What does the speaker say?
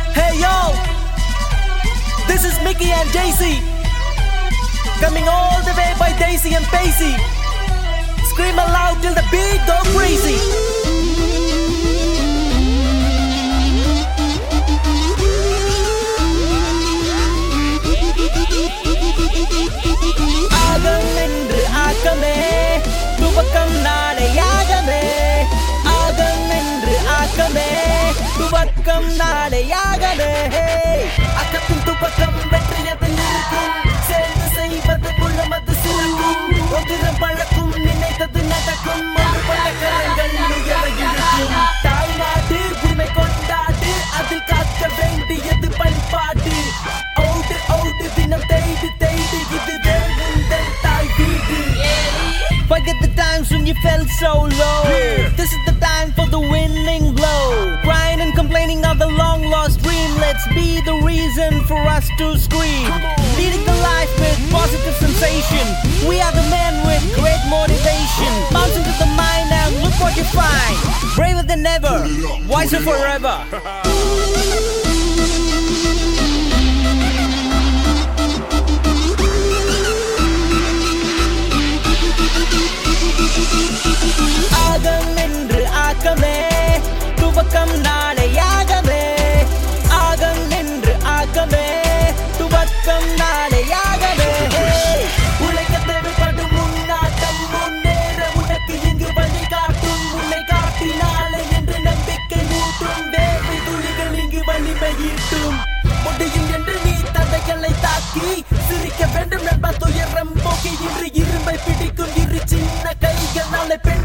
Hey yo, this is Mickey and Daisy. Coming all the way by Daisy and Pacey. Scream aloud till the beat go crazy. ஆகம் என்று ஆக்கமே துவக்கம் நாளை யாகமே ஆகம் என்று ஆக்கமே துவக்கம் நாளை யாகமே அக்கத்தின் துவக்கம் வெற்றியதில் இருக்கும் சேர்ந்து செய்வது குள்ளமது சிறக்கும் ஒன்றிடம் பழக்கும் நினைத்தது நடக்கும் ஒரு பழக்கரங்கள் உயர இருக்கும் தாய்நாடு உரிமை கொண்டாடு அதில் காக்க வேண்டியது பண்பாடு ஓடு ஓடு தினம் தேய்து தேய்து இது உந்தன் தாய் வீடு Forget the times when you felt so low. This is the time for the winning blow. Crying and complaining of the long lost dream. Let's be the reason for us to scream. Leading the life with positive sensation. We are the men with great motivation. Bounce into the mind and look what you find. Braver than ever, wiser forever. ஆகம் என்று ஆக்கமே துவக்கம் நாளை யாகமே ஆகம் என்று ஆக்கமே துவக்கம் நாளை யாகமே உழைக்க தேவைப்படும் முன்னாட்டம் முன்னேற உனக்கு இங்கு வழி காட்டும் உன்னை காட்டினாலே என்று நம்பிக்கை ஊட்டும் வேர்வை துளிகள் இங்கு வலிமையீட்டும் முடியும் என்று நீ தடைகளை தாக்கி சிரிக்க வேண்டும் நண்பா துயரம் போக்கி இன்று இரும்பை பிடிக்கும் இரு சின்ன கைகள் நாளை பெண்